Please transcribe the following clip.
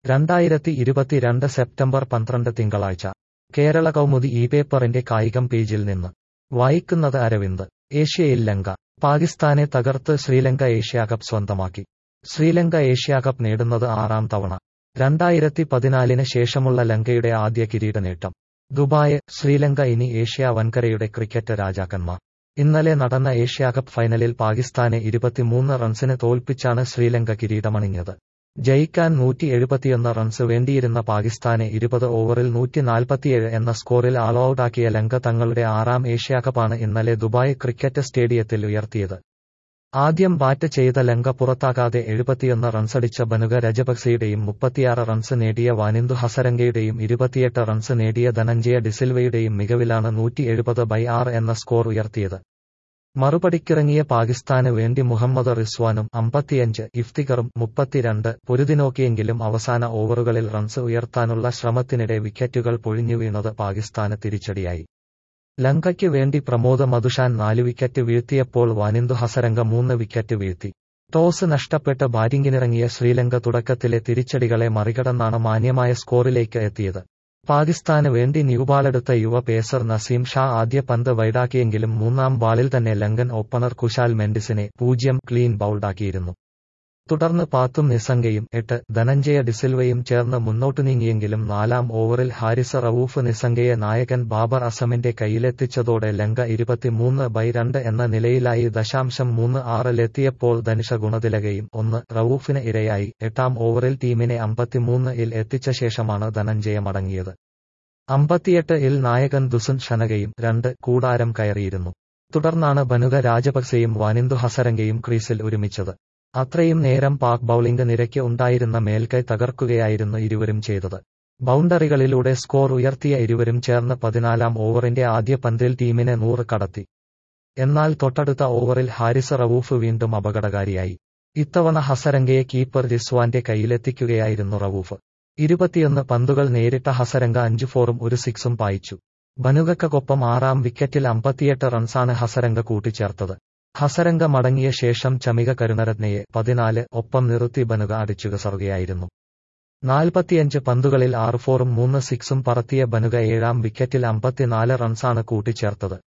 രണ്ടായിരത്തി ഇരുപത്തിരണ്ട് സെപ്റ്റംബർ പന്ത്രണ്ട് തിങ്കളാഴ്ച കേരള കൗമുദി ഈ പേപ്പറിന്റെ കായികം പേജിൽ നിന്ന് വായിക്കുന്നത് അരവിന്ദ് ഏഷ്യയിൽ ലങ്ക പാകിസ്ഥാനെ തകർത്ത് ശ്രീലങ്ക ഏഷ്യാകപ്പ് സ്വന്തമാക്കി ശ്രീലങ്ക ഏഷ്യാകപ്പ് നേടുന്നത് ആറാം തവണ രണ്ടായിരത്തി പതിനാലിന് ശേഷമുള്ള ലങ്കയുടെ ആദ്യ കിരീട നേട്ടം ദുബായ് ശ്രീലങ്ക ഇനി ഏഷ്യ വൻകരയുടെ ക്രിക്കറ്റ് രാജാക്കന്മാർ ഇന്നലെ നടന്ന ഏഷ്യാകപ്പ് ഫൈനലിൽ പാകിസ്ഥാനെ ഇരുപത്തിമൂന്ന് റൺസിന് തോൽപ്പിച്ചാണ് ശ്രീലങ്ക കിരീടമണിഞ്ഞത് ജയിക്കാൻ നൂറ്റി എഴുപത്തിയൊന്ന് റൺസ് വേണ്ടിയിരുന്ന പാകിസ്ഥാനെ ഇരുപത് ഓവറിൽ നൂറ്റി നാൽപ്പത്തിയേഴ് എന്ന സ്കോറിൽ ആൾ ഔട്ടാക്കിയ ലങ്ക തങ്ങളുടെ ആറാം ഏഷ്യാകപ്പാണ് ഇന്നലെ ദുബായ് ക്രിക്കറ്റ് സ്റ്റേഡിയത്തിൽ ഉയർത്തിയത് ആദ്യം ബാറ്റ് ചെയ്ത ലങ്ക പുറത്താകാതെ എഴുപത്തിയൊന്ന് റൺസടിച്ച ബനുക രജപക്സെയുടെയും മുപ്പത്തിയാറ് റൺസ് നേടിയ വാനിന്ദു ഹസരംഗയുടെയും ഇരുപത്തിയെട്ട് റൺസ് നേടിയ ധനഞ്ജയ ഡിസിൽവയുടെയും മികവിലാണ് നൂറ്റി എഴുപത് ബൈ ആറ് എന്ന സ്കോർ ഉയർത്തിയത് മറുപടിക്കിറങ്ങിയ പാകിസ്ഥാന് വേണ്ടി മുഹമ്മദ് റിസ്വാനും അമ്പത്തിയഞ്ച് ഇഫ്തിഖറും മുപ്പത്തിരണ്ട് പൊരുതിനോക്കിയെങ്കിലും അവസാന ഓവറുകളിൽ റൺസ് ഉയർത്താനുള്ള ശ്രമത്തിനിടെ വിക്കറ്റുകൾ പൊഴിഞ്ഞു വീണത് പാകിസ്ഥാന് തിരിച്ചടിയായി ലങ്കയ്ക്ക് വേണ്ടി പ്രമോദ് മധുഷാൻ നാല് വിക്കറ്റ് വീഴ്ത്തിയപ്പോൾ വാനിന്ദു ഹസരംഗ മൂന്ന് വിക്കറ്റ് വീഴ്ത്തി ടോസ് നഷ്ടപ്പെട്ട് ബാറ്റിംഗിനിറങ്ങിയ ശ്രീലങ്ക തുടക്കത്തിലെ തിരിച്ചടികളെ മറികടന്നാണ് മാന്യമായ സ്കോറിലേക്ക് എത്തിയത് പാകിസ്ഥാന് വേണ്ടി ന്യൂബാളെടുത്ത യുവ പേസർ നസീം ഷാ ആദ്യ പന്ത് വൈഡാക്കിയെങ്കിലും മൂന്നാം ബാളിൽ തന്നെ ലങ്കൻ ഓപ്പണർ കുശാൽ മെൻഡിസിനെ പൂജ്യം ക്ലീൻ ബൌൾഡാക്കിയിരുന്നു തുടർന്ന് പാത്തും നിസംഗയും എട്ട് ധനഞ്ജയ ഡിസിൽവയും ചേർന്ന് മുന്നോട്ടു നീങ്ങിയെങ്കിലും നാലാം ഓവറിൽ ഹാരിസ റവൂഫ് നിസംഗയെ നായകൻ ബാബർ അസമിന്റെ കയ്യിലെത്തിച്ചതോടെ ലങ്ക ഇരുപത്തിമൂന്ന് ബൈ രണ്ട് എന്ന നിലയിലായി ദശാംശം മൂന്ന് ആറിലെത്തിയപ്പോൾ ധനുഷ ഗുണതിലകയും ഒന്ന് റവൂഫിന് ഇരയായി എട്ടാം ഓവറിൽ ടീമിനെ അമ്പത്തിമൂന്ന് ഇൽ എത്തിച്ച ശേഷമാണ് ധനഞ്ജയ മടങ്ങിയത് അമ്പത്തിയെട്ട് ഇൽ നായകൻ ദുസുൻ ഷനകയും രണ്ട് കൂടാരം കയറിയിരുന്നു തുടർന്നാണ് ബനുക രാജപക്സെയും വാനിന്ദു ഹസരംഗയും ക്രീസിൽ ഒരുമിച്ചത് അത്രയും നേരം പാക് ബൌളിംഗ് നിരയ്ക്ക് ഉണ്ടായിരുന്ന മേൽക്കൈ തകർക്കുകയായിരുന്നു ഇരുവരും ചെയ്തത് ബൗണ്ടറികളിലൂടെ സ്കോർ ഉയർത്തിയ ഇരുവരും ചേർന്ന് പതിനാലാം ഓവറിന്റെ ആദ്യ പന്തിൽ ടീമിനെ നൂറ് കടത്തി എന്നാൽ തൊട്ടടുത്ത ഓവറിൽ ഹാരിസ് റവൂഫ് വീണ്ടും അപകടകാരിയായി ഇത്തവണ ഹസരംഗയെ കീപ്പർ റിസ്വാന്റെ കയ്യിലെത്തിക്കുകയായിരുന്നു റവൂഫ് ഇരുപത്തിയൊന്ന് പന്തുകൾ നേരിട്ട ഹസരംഗ അഞ്ച് ഫോറും ഒരു സിക്സും പായിച്ചു ബനുകക്കൊപ്പം ആറാം വിക്കറ്റിൽ അമ്പത്തിയെട്ട് റൺസാണ് ഹസരംഗ കൂട്ടിച്ചേർത്തത് ഹസരംഗ മടങ്ങിയ ശേഷം ചമിക കരുണരത്നയെ പതിനാല് ഒപ്പം നിർത്തി ബനുക അടിച്ചുകസറുകയായിരുന്നു നാൽപ്പത്തിയഞ്ച് പന്തുകളിൽ ആറ് ഫോറും മൂന്ന് സിക്സും പറത്തിയ ബനുക ഏഴാം വിക്കറ്റിൽ അമ്പത്തിനാല് റൺസാണ് കൂട്ടിച്ചേർത്തത്